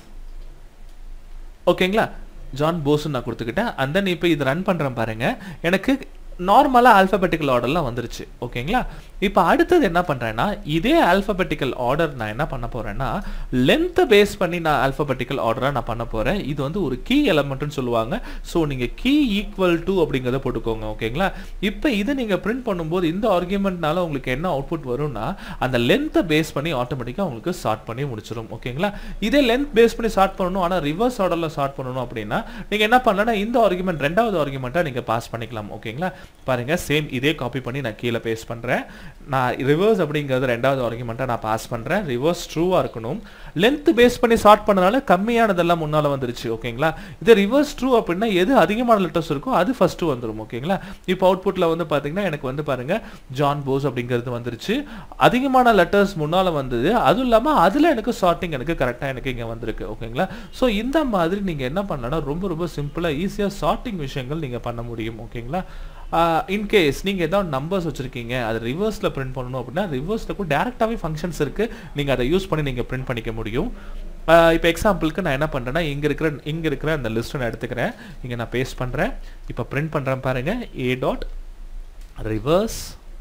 ஓகேங்களா ஜான் போஸ்ன்னு நான் கொடுத்துக்கிட்டேன் அண்ட் தென் இப்போ இது ரன் பண்ணுறேன் பாருங்க எனக்கு நார்மலாக ஆல்ஃபபெட்டிக்கல் ஆர்டர்லாம் வந்துருச்சு ஓகேங்களா இப்போ அடுத்தது என்ன பண்ணுறேன்னா இதே ஆல்ஃபபெட்டிக்கல் ஆர்டர் நான் என்ன பண்ண போகிறேன்னா லென்த்தை பேஸ் பண்ணி நான் ஆல்ஃபபெட்டிக்கல் ஆர்டராக நான் பண்ண போகிறேன் இது வந்து ஒரு கீ எலமெண்ட்னு சொல்லுவாங்க ஸோ நீங்கள் கீ ஈக்குவல் டு அப்படிங்கிறத போட்டுக்கோங்க ஓகேங்களா இப்போ இதை நீங்கள் பிரிண்ட் பண்ணும்போது இந்த ஆர்குமெண்ட்னால உங்களுக்கு என்ன அவுட்புட் வரும்னா அந்த லென்த்தை பேஸ் பண்ணி ஆட்டோமேட்டிக்காக உங்களுக்கு சார்ட் பண்ணி முடிச்சிடும் ஓகேங்களா இதே லென்த் பேஸ் பண்ணி சார்ட் பண்ணணும் ஆனால் ரிவர்ஸ் ஆர்டரில் சார்ட் பண்ணணும் அப்படின்னா நீங்கள் என்ன பண்ணலாம்னா இந்த ஆர்குமெண்ட் ரெண்டாவது ஆர்குமெண்ட்டாக நீங்கள் பாஸ் பண்ணிக்கலாம் ஓகேங்களா பாருங்க சேம் இதே காப்பி பண்ணி நான் கீழே பேஸ்ட் பண்ணுறேன் நான் ரிவர்ஸ் அப்படிங்கிறது ரெண்டாவது ஆர்குமெண்ட்டாக நான் பாஸ் பண்ணுறேன் ரிவர்ஸ் ட்ரூவாக இருக்கணும் லென்த் பேஸ் பண்ணி சார்ட் பண்ணனால கம்மியானதெல்லாம் முன்னால் வந்துருச்சு ஓகேங்களா இது ரிவர்ஸ் ட்ரூ அப்படின்னா எது அதிகமான லெட்டர்ஸ் இருக்கோ அது ஃபர்ஸ்ட் வந்துடும் ஓகேங்களா இப்போ அவுட்புட்டில் வந்து பார்த்தீங்கன்னா எனக்கு வந்து பாருங்க ஜான் போஸ் அப்படிங்கிறது வந்துருச்சு அதிகமான லெட்டர்ஸ் முன்னால் வந்தது அதுவும் இல்லாமல் அதில் எனக்கு சார்ட்டிங் எனக்கு கரெக்டாக எனக்கு இங்கே வந்திருக்கு ஓகேங்களா ஸோ இந்த மாதிரி நீங்கள் என்ன பண்ணலாம்னா ரொம்ப ரொம்ப சிம்பிளாக ஈஸியாக சார்ட்டிங் விஷயங்கள் நீங்கள் பண்ண முடியும் ஓகேங்களா இன்கேஸ் நீங்கள் ஏதாவது நம்பர்ஸ் வச்சுருக்கீங்க அது ரிவர்ஸில் பிரிண்ட் பண்ணணும் அப்படின்னா ரிவர்ஸில் கூட டேரெக்டாகவே ஃபங்க்ஷன்ஸ் இருக்குது நீங்கள் அதை யூஸ் பண்ணி நீங்கள் பிரிண்ட் பண்ணிக்க முடியும் இப்போ எக்ஸாம்பிளுக்கு நான் என்ன பண்ணுறேன்னா இங்கே இருக்கிற இங்கே இருக்கிற அந்த லிஸ்ட்டை நான் எடுத்துக்கிறேன் இங்கே நான் பேஸ்ட் பண்ணுறேன் இப்போ பிரிண்ட் பண்ணுறேன் பாருங்கள் ஏ டாட் ரிவர்ஸ்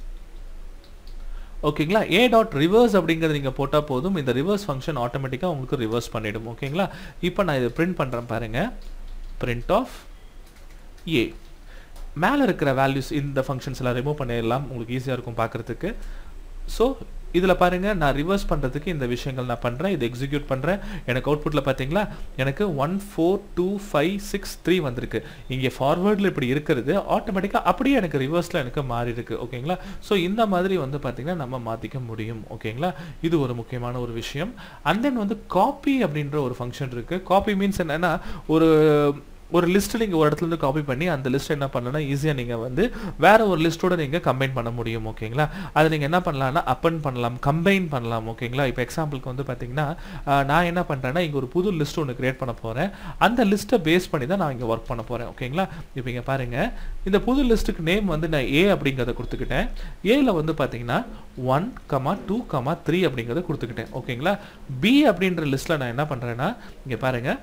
ஓகேங்களா ஏ டாட் ரிவர்ஸ் அப்படிங்கிறது நீங்கள் போட்டால் போதும் இந்த ரிவர்ஸ் ஃபங்க்ஷன் ஆட்டோமேட்டிக்காக உங்களுக்கு ரிவர்ஸ் பண்ணிடும் ஓகேங்களா இப்போ நான் இதை பிரிண்ட் பண்ணுறேன் பாருங்கள் பிரிண்ட் ஆஃப் ஏ மேலே இருக்கிற வேல்யூஸ் இந்த ஃபங்க்ஷன்ஸ் எல்லாம் ரிமூவ் பண்ணிடலாம் உங்களுக்கு ஈஸியாக இருக்கும் பார்க்குறதுக்கு ஸோ இதில் பாருங்கள் நான் ரிவர்ஸ் பண்ணுறதுக்கு இந்த விஷயங்கள் நான் பண்ணுறேன் இது எக்ஸிக்யூட் பண்ணுறேன் எனக்கு அவுட்புட்டில் பார்த்தீங்களா எனக்கு one four two five six three வந்திருக்கு இங்கே ஃபார்வேர்டில் இப்படி இருக்கிறது ஆட்டோமேட்டிக்காக அப்படியே எனக்கு ரிவர்ஸில் எனக்கு மாறி இருக்கு ஓகேங்களா ஸோ இந்த மாதிரி வந்து பார்த்தீங்கன்னா நம்ம மாற்றிக்க முடியும் ஓகேங்களா இது ஒரு முக்கியமான ஒரு விஷயம் அண்ட் தென் வந்து காப்பி அப்படின்ற ஒரு ஃபங்க்ஷன் இருக்குது காப்பி மீன்ஸ் என்னன்னா ஒரு ஒரு லிஸ்ட் நீங்கள் ஒரு இடத்துல இருந்து காப்பி பண்ணி அந்த லிஸ்ட் என்ன பண்ணலன்னா ஈஸியாக நீங்கள் வந்து வேற ஒரு லிஸ்ட்டோட நீங்கள் கம்பைன் பண்ண முடியும் ஓகேங்களா அதை நீங்கள் என்ன பண்ணலாம்னா அப்பன் பண்ணலாம் கம்பைன் பண்ணலாம் ஓகேங்களா இப்போ எக்ஸாம்பிளுக்கு வந்து பார்த்தீங்கன்னா ஆஹ், நான் என்ன பண்ணுறேன்னா இங்கே ஒரு புது லிஸ்ட் ஒன்று கிரியேட் பண்ண போகிறேன் அந்த லிஸ்ட்டை பேஸ் பண்ணி தான் நான் இங்கே ஒர்க் பண்ண போகிறேன் ஓகேங்களா இப்போ இங்கே பாருங்கள் இந்த புது லிஸ்ட்டுக்கு நேம் வந்து நான் ஏ அப்படிங்கிறத கொடுத்துக்கிட்டேன் ஏல வந்து பார்த்தீங்கன்னா one comma two comma three அப்படிங்கிறத கொடுத்துக்கிட்டேன் ஓகேங்களா பி அப்படின்ற லிஸ்ட்டில் நான் என்ன பண்ணுறேன்னா இங்கே பாருங்கள்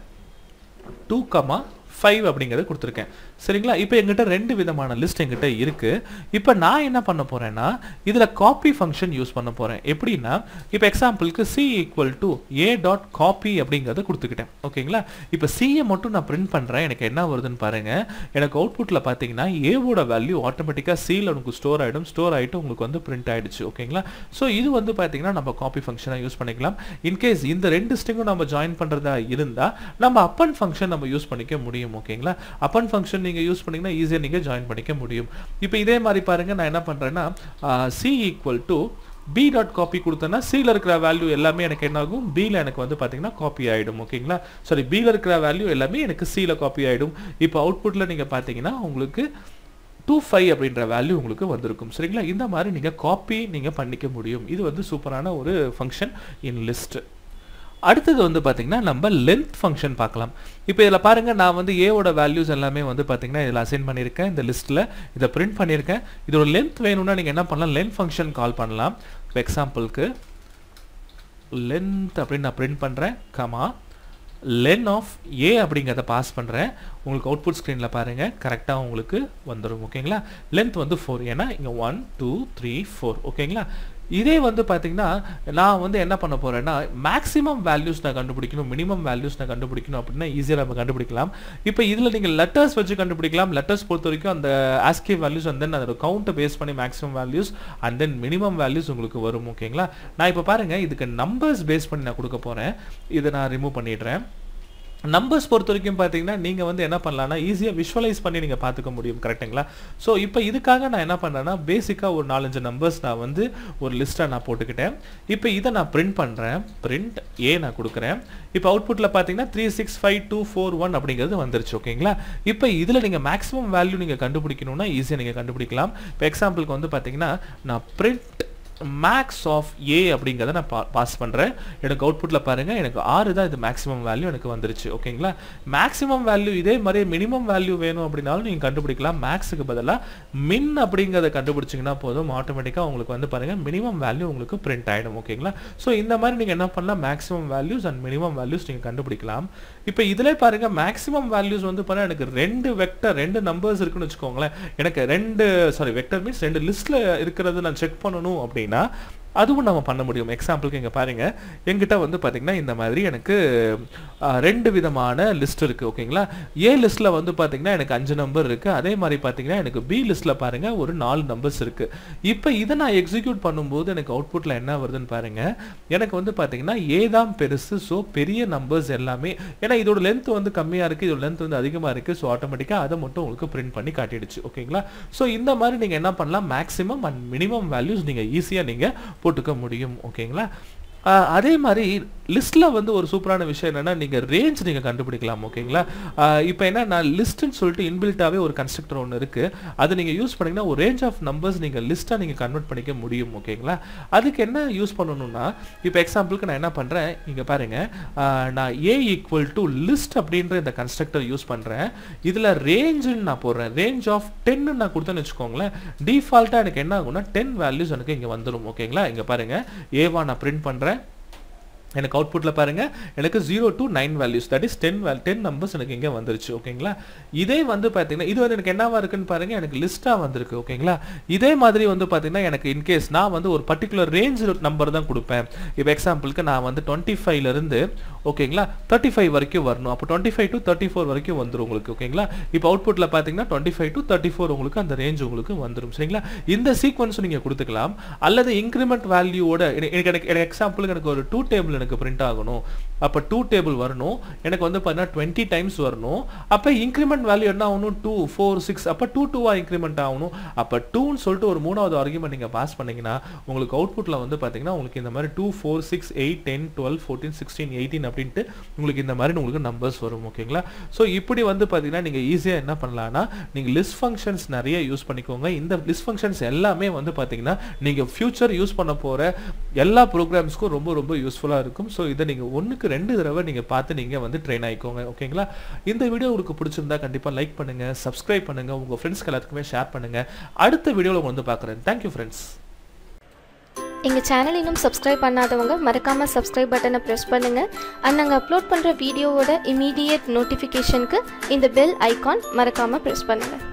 டூ கமா ஃபைவ் அப்படிங்கிறது கொடுத்துருக்கேன் சரிங்களா இப்போ எங்கிட்ட ரெண்டு விதமான லிஸ்ட் எங்கிட்ட இருக்கு இப்போ நான் என்ன பண்ண போறேன்னா இதில் காப்பி ஃபங்க்ஷன் யூஸ் பண்ண போறேன் எப்படின்னா இப்போ எக்ஸாம்பிளுக்கு c equal to a dot copy அப்படிங்கிறத கொடுத்துக்கிட்டேன் ஓகேங்களா இப்போ சியை மட்டும் நான் பிரிண்ட் பண்ணுறேன் எனக்கு என்ன வருதுன்னு பாருங்க எனக்கு அவுட்புட்டில் பார்த்தீங்கன்னா ஏவோட வேல்யூ ஆட்டோமேட்டிக்காக சியில் உங்களுக்கு ஸ்டோர் ஆகிடும் ஸ்டோர் ஆகிட்டு உங்களுக்கு வந்து பிரிண்ட் ஆயிடுச்சு ஓகேங்களா ஸோ இது வந்து பார்த்தீங்கன்னா நம்ம காப்பி ஃபங்க்ஷனாக யூஸ் பண்ணிக்கலாம் இன்கேஸ் இந்த ரெண்டு ஸ்ட்ரிங்கும் நம்ம ஜாயின் பண்ணுறதா இருந்தால் நம்ம அப்பன் ஃபங்க்ஷன் நம்ம யூஸ் பண்ணிக்க முடியும் ஓகேங்களா அப்பன் ஃபங்க்ஷன் நீங்கள் யூஸ் பண்ணீங்கன்னா ஈஸியாக நீங்கள் ஜாயின் பண்ணிக்க முடியும் இப்போ இதே மாதிரி பாருங்க நான் என்ன பண்ணுறேன்னா c equal to b dot copy கொடுத்தேன்னா சியில் இருக்கிற வேல்யூ எல்லாமே எனக்கு என்ன ஆகும் பியில் எனக்கு வந்து பார்த்தீங்கன்னா காப்பி ஆகிடும் ஓகேங்களா சாரி பியில் இருக்கிற வேல்யூ எல்லாமே எனக்கு சியில் காப்பி ஆகிடும் இப்போ அவுட்புட்டில் நீங்கள் பார்த்தீங்கன்னா உங்களுக்கு டூ ஃபைவ் அப்படின்ற வேல்யூ உங்களுக்கு வந்திருக்கும் சரிங்களா இந்த மாதிரி நீங்கள் காப்பி நீங்கள் பண்ணிக்க முடியும் இது வந்து சூப்பரான ஒரு ஃபங்க்ஷன் இன் லிஸ்ட் அடுத்தது வந்து பார்த்தீங்கன்னா நம்ம லென்த் ஃபங்க்ஷன் பார்க்கலாம் இப்போ இதில் பாருங்கள் நான் வந்து ஏவோட வேல்யூஸ் எல்லாமே வந்து பார்த்தீங்கன்னா இதில் அசைன் பண்ணியிருக்கேன் இந்த லிஸ்ட்டில் இதை பிரிண்ட் பண்ணியிருக்கேன் இதோட லென்த் வேணும்னா நீங்கள் என்ன பண்ணலாம் லென்த் ஃபங்க்ஷன் கால் பண்ணலாம் இப்போ எக்ஸாம்பிளுக்கு லென்த் அப்படின்னு நான் பிரிண்ட் பண்ணுறேன் கமா லென் ஆஃப் ஏ அப்படிங்கிறத பாஸ் பண்ணுறேன் உங்களுக்கு அவுட்புட் ஸ்க்ரீனில் பாருங்கள் கரெக்டாக உங்களுக்கு வந்துடும் ஓகேங்களா லென்த் வந்து ஃபோர் ஏன்னா இங்கே ஒன் டூ த்ரீ ஃபோர் ஓகேங்களா இதே வந்து பார்த்தீங்கன்னா நான் வந்து என்ன பண்ண போகிறேன்னா மேக்ஸிமம் வேல்யூஸ் நான் கண்டுபிடிக்கணும் மினிமம் வேல்யூஸ் நான் கண்டுபிடிக்கணும் அப்படின்னா ஈஸியாக நம்ம கண்டுபிடிக்கலாம் இப்போ இதில் நீங்கள் லெட்டர்ஸ் வச்சு கண்டுபிடிக்கலாம் லெட்டர்ஸ் பொறுத்த வரைக்கும் அந்த ஆஸ்கே வேல்யூஸ் அண்ட் தென் அதோட கவுண்ட்டை பேஸ் பண்ணி maximum values and then minimum values உங்களுக்கு வரும் ஓகேங்களா நான் இப்போ பாருங்கள் இதுக்கு நம்பர்ஸ் பேஸ் பண்ணி நான் கொடுக்க போகிறேன் இதை நான் ரிமூவ் பண்ணிடுறேன் நம்பர்ஸ் பொறுத்த வரைக்கும் பார்த்தீங்கன்னா நீங்கள் வந்து என்ன பண்ணலாம்னா ஈஸியாக விஷுவலைஸ் பண்ணி நீங்கள் பார்த்துக்க முடியும் கரெக்ட்டுங்களா ஸோ இப்போ இதுக்காக நான் என்ன பண்ணுறேன்னா பேசிக்காக ஒரு நாலஞ்சு நம்பர்ஸ் நான் வந்து ஒரு லிஸ்ட்டாக நான் போட்டுக்கிட்டேன் இப்போ இதை நான் பிரிண்ட் பண்ணுறேன் பிரிண்ட் ஏ நான் கொடுக்குறேன் இப்போ அவுட்புட்டில் பார்த்தீங்கன்னா three six five two four one அப்படிங்கிறது வந்துருச்சு ஓகேங்களா இப்போ இதில் நீங்கள் மேக்ஸிமம் வேல்யூ நீங்கள் கண்டுபிடிக்கணும்னா ஈஸியாக நீங்கள் கண்டுபிடிக்கலாம் இப்போ எக்ஸாம்பிளுக்கு வந்து பார்த்தீங்கன்னா நான் பிரிண்ட் மேக்ஸ் ஆஃப் ஏ அப்படிங்கிறத நான் பா பாஸ் பண்ணுறேன் எனக்கு அவுட்புட்டில் பாருங்கள் எனக்கு ஆறு தான் இது மேக்ஸிமம் வேல்யூ எனக்கு வந்துருச்சு ஓகேங்களா மேக்ஸிமம் வேல்யூ இதே மாதிரி மினிமம் வேல்யூ வேணும் அப்படின்னாலும் நீங்கள் கண்டுபிடிக்கலாம் மேக்ஸுக்கு பதிலாக மின் அப்படிங்கிறத கண்டுபிடிச்சிங்கன்னா போதும் ஆட்டோமேட்டிக்காக உங்களுக்கு வந்து பாருங்கள் மினிமம் வேல்யூ உங்களுக்கு பிரிண்ட் ஆகிடும் ஓகேங்களா ஸோ இந்த மாதிரி நீங்கள் என்ன பண்ணலாம் maximum values and minimum values நீங்கள் கண்டுபிடிக்கலாம் இப்போ இதிலே பாருங்கள் மேக்ஸிமம் வேல்யூஸ் வந்து பாருங்கள் எனக்கு ரெண்டு வெக்டர் ரெண்டு நம்பர்ஸ் இருக்குன்னு வச்சுக்கோங்களேன் எனக்கு ரெண்டு சாரி வெக்டர் மீன்ஸ் ரெண்டு லிஸ்ட்டில் இருக்கிறது நான் செக் பண்ணணும் அப்படின்னு அப்படின்னா அதுவும் நம்ம பண்ண முடியும் எக்ஸாம்பிளுக்கு இங்கே பாருங்க எங்கிட்ட வந்து பார்த்தீங்கன்னா இந்த மாதிரி எனக்கு ரெண்டு விதமான லிஸ்ட் இருக்குது ஓகேங்களா ஏ லிஸ்ட்டில் வந்து பார்த்தீங்கன்னா எனக்கு அஞ்சு நம்பர் இருக்குது அதே மாதிரி பார்த்தீங்கன்னா எனக்கு பி லிஸ்ட்டில் பாருங்கள் ஒரு நாலு நம்பர்ஸ் இருக்குது இப்போ இதை நான் எக்ஸிக்யூட் பண்ணும்போது எனக்கு அவுட்புட்டில் என்ன வருதுன்னு பாருங்கள் எனக்கு வந்து பார்த்தீங்கன்னா ஏ தான் பெருசு ஸோ பெரிய நம்பர்ஸ் எல்லாமே ஏன்னா இதோட லென்த் வந்து கம்மியாக இருக்குது இதோட லென்த் வந்து அதிகமாக இருக்குது ஸோ ஆட்டோமேட்டிக்காக அதை மட்டும் உங்களுக்கு பிரிண்ட் பண்ணி காட்டிடுச்சு ஓகேங்களா ஸோ இந்த மாதிரி நீங்கள் என்ன பண்ணலாம் மேக்ஸிமம் அண்ட் மினிமம் வேல்யூஸ் நீங்கள் ஈஸியாக நீங்கள் போட்டுக்க முடியும் ஓகேங்களா அதே மாதிரி லிஸ்ட்டில் வந்து ஒரு சூப்பரான விஷயம் என்னென்னா நீங்கள் ரேஞ்ச் நீங்கள் கண்டுபிடிக்கலாம் ஓகேங்களா இப்போ என்ன நான் லிஸ்ட்டுன்னு சொல்லிட்டு இன்பில்ட்டாகவே ஒரு கன்ஸ்ட்ரக்டர் ஒன்று இருக்குது அதை நீங்கள் யூஸ் பண்ணிங்கன்னா ஒரு ரேஞ்ச் ஆஃப் நம்பர்ஸ் நீங்கள் லிஸ்ட்டாக நீங்கள் கன்வெர்ட் பண்ணிக்க முடியும் ஓகேங்களா அதுக்கு என்ன யூஸ் பண்ணணும்னா இப்போ எக்ஸாம்பிளுக்கு நான் என்ன பண்ணுறேன் இங்கே பாருங்கள் நான் ஏ ஈக்குவல் டு லிஸ்ட் அப்படின்ற இந்த கன்ஸ்ட்ரக்டர் யூஸ் பண்ணுறேன் இதில் ரேஞ்சுன்னு நான் போடுறேன் ரேஞ்ச் ஆஃப் டென்னு நான் கொடுத்தேன்னு வச்சுக்கோங்களேன் டிஃபால்ட்டாக எனக்கு என்ன ஆகும்னா டென் வேல்யூஸ் எனக்கு இங்கே வந்துடும் ஓகேங்களா இங்கே பாருங்கள் ஏவா நான் பிரிண்ட் பண்ணுறேன் எனக்கு அவுட்புட்டில் பாருங்கள் எனக்கு zero to nine values that is ten வேல் டென் நம்பர்ஸ் எனக்கு இங்கே வந்துருச்சு ஓகேங்களா இதே வந்து பார்த்தீங்கன்னா இது வந்து எனக்கு என்னவா இருக்குன்னு பாருங்கள் எனக்கு லிஸ்ட்டாக வந்திருக்கு ஓகேங்களா இதே மாதிரி வந்து பார்த்தீங்கன்னா எனக்கு இன்கேஸ் நான் வந்து ஒரு பர்டிகுலர் ரேஞ்ச் நம்பர் தான் கொடுப்பேன் இப்போ எக்ஸாம்பிளுக்கு நான் வந்து டுவெண்ட்டி ஃபைவ்லேருந்து ஓகேங்களா தேர்ட்டி ஃபைவ் வரைக்கும் வரணும் அப்போ twenty five to thirty four வரைக்கும் வந்துடும் உங்களுக்கு ஓகேங்களா இப்போ அவுட்புட்டில் பார்த்தீங்கன்னா twenty five to thirty four உங்களுக்கு அந்த ரேஞ்ச் உங்களுக்கு வந்துடும் சரிங்களா இந்த சீக்வன்ஸ் நீங்கள் கொடுத்துக்கலாம் அல்லது இன்க்ரிமெண்ட் வேல்யூவோட எனக்கு எனக்கு எக்ஸாம்பிளுக்கு எனக்கு ஒரு டூ டேபிள் எனக்கு பிரிண்ட் ஆகணும் அப்போ டூ டேபிள் வரணும் எனக்கு வந்து பார்த்தீங்கன்னா டுவெண்ட்டி டைம்ஸ் வரணும் அப்போ இன்க்ரிமெண்ட் வேல்யூ என்ன ஆகணும் டூ ஃபோர் சிக்ஸ் அப்போ டூ டூவாக இன்க்ரிமெண்ட் ஆகணும் அப்போ டூன்னு சொல்லிட்டு ஒரு மூணாவது ஆர்குமெண்ட் நீங்கள் பாஸ் பண்ணீங்கன்னா உங்களுக்கு அவுட்புட்டில் வந்து பார்த்தீங்கன்னா உங்களுக்கு இந்த மாதிரி two four six eight ten twelve fourteen sixteen eighteen அப்படின்ட்டு உங்களுக்கு இந்த மாதிரி உங்களுக்கு நம்பர்ஸ் வரும் ஓகேங்களா ஸோ இப்படி வந்து பார்த்தீங்கன்னா நீங்கள் ஈஸியாக என்ன பண்ணலாம்னா நீங்கள் லிஸ்ட் ஃபங்க்ஷன்ஸ் நிறைய யூஸ் பண்ணிக்கோங்க இந்த லிஸ்ட் ஃபங்க்ஷன்ஸ் எல்லாமே வந்து பார்த்தீங்கன்னா நீங்கள் ஃபியூச்சர் யூஸ் பண்ண போகிற எல்லா ப்ரோக்ராம்ஸ்க்கும் ரொம்ப ரொம்ப யூஸ்ஃபுல்லாக இருக்கும் ஸோ இதை நீங்கள் ஒன்றுக்கு ரெண்டு தடவை நீங்கள் பார்த்து நீங்கள் வந்து ட்ரெயின் ஆகிக்கோங்க ஓகேங்களா இந்த வீடியோ உங்களுக்கு பிடிச்சிருந்தா கண்டிப்பாக லைக் பண்ணுங்கள் சப்ஸ்கிரைப் பண்ணுங்கள் உங்கள் ஃப்ரெண்ட்ஸ்க்கு எல்லாத்துக்குமே ஷேர் பண்ணுங்கள் அடுத்த வீடியோவில் வந்து பார்க்குறேன் தேங்க்யூ ஃப்ரெண்ட்ஸ் எங்கள் சேனல் இன்னும் சப்ஸ்கிரைப் பண்ணாதவங்க மறக்காமல் சப்ஸ்கிரைப் பட்டனை ப்ரெஸ் பண்ணுங்கள் அண்ட் நாங்கள் அப்லோட் பண்ணுற வீடியோவோட இமீடியட் நோட்டிஃபிகேஷனுக்கு இந்த பெல் ஐகான் மறக்காமல் ப்ரெஸ் பண்ணுங்கள்